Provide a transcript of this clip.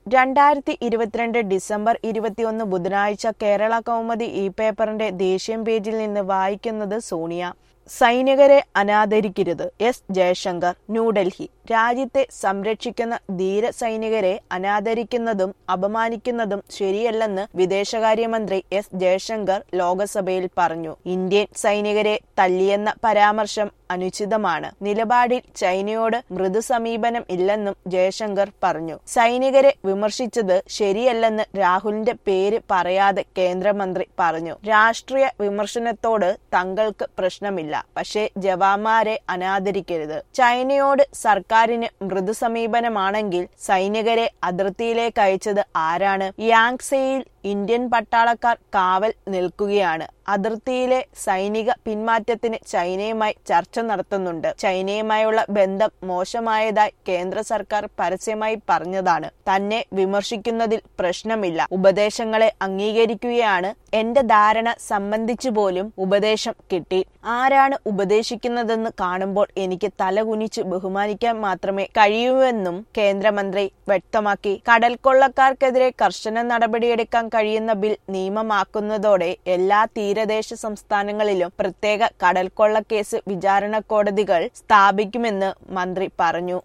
രണ്ടായിരത്തി ഇരുപത്തിരണ്ട് ഡിസംബർ ഇരുപത്തിയൊന്ന് ബുധനാഴ്ച കേരള കൗമുദി ഇ പേപ്പറിന്റെ ദേശീയം പേജിൽ നിന്ന് വായിക്കുന്നത് സോണിയ സൈനികരെ അനാദരിക്കരുത് എസ് ജയശങ്കർ ന്യൂഡൽഹി രാജ്യത്തെ സംരക്ഷിക്കുന്ന ധീര സൈനികരെ അനാദരിക്കുന്നതും അപമാനിക്കുന്നതും ശരിയല്ലെന്ന് വിദേശകാര്യമന്ത്രി എസ് ജയശങ്കർ ലോകസഭയിൽ പറഞ്ഞു ഇന്ത്യൻ സൈനികരെ തല്ലിയെന്ന പരാമർശം അനുചിതമാണ് നിലപാടിൽ ചൈനയോട് മൃദു സമീപനം ഇല്ലെന്നും ജയശങ്കർ പറഞ്ഞു സൈനികരെ വിമർശിച്ചത് ശരിയല്ലെന്ന് രാഹുലിന്റെ പേര് പറയാതെ കേന്ദ്രമന്ത്രി പറഞ്ഞു രാഷ്ട്രീയ വിമർശനത്തോട് തങ്ങൾക്ക് പ്രശ്നമില്ല പക്ഷേ ജവാന്മാരെ അനാദരിക്കരുത് ചൈനയോട് സർക്കാരിന് മൃദു സമീപനമാണെങ്കിൽ സൈനികരെ അതിർത്തിയിലേക്ക് അയച്ചത് ആരാണ് യാങ്സയിൽ ഇന്ത്യൻ പട്ടാളക്കാർ കാവൽ നിൽക്കുകയാണ് അതിർത്തിയിലെ സൈനിക പിന്മാറ്റത്തിന് ചൈനയുമായി ചർച്ച നടത്തുന്നുണ്ട് ചൈനയുമായുള്ള ബന്ധം മോശമായതായി കേന്ദ്ര സർക്കാർ പരസ്യമായി പറഞ്ഞതാണ് തന്നെ വിമർശിക്കുന്നതിൽ പ്രശ്നമില്ല ഉപദേശങ്ങളെ അംഗീകരിക്കുകയാണ് എന്റെ ധാരണ സംബന്ധിച്ചു പോലും ഉപദേശം കിട്ടി ആരാണ് ഉപദേശിക്കുന്നതെന്ന് കാണുമ്പോൾ എനിക്ക് തലകുനിച്ച് ബഹുമാനിക്കാൻ മാത്രമേ കഴിയൂവെന്നും കേന്ദ്രമന്ത്രി വ്യക്തമാക്കി കടൽ കൊള്ളക്കാർക്കെതിരെ കർശന നടപടിയെടുക്കാൻ കഴിയുന്ന ബിൽ നിയമമാക്കുന്നതോടെ എല്ലാ തീരദേശ സംസ്ഥാനങ്ങളിലും പ്രത്യേക കടൽ കൊള്ള കേസ് വിചാരണ കോടതികൾ സ്ഥാപിക്കുമെന്ന് മന്ത്രി പറഞ്ഞു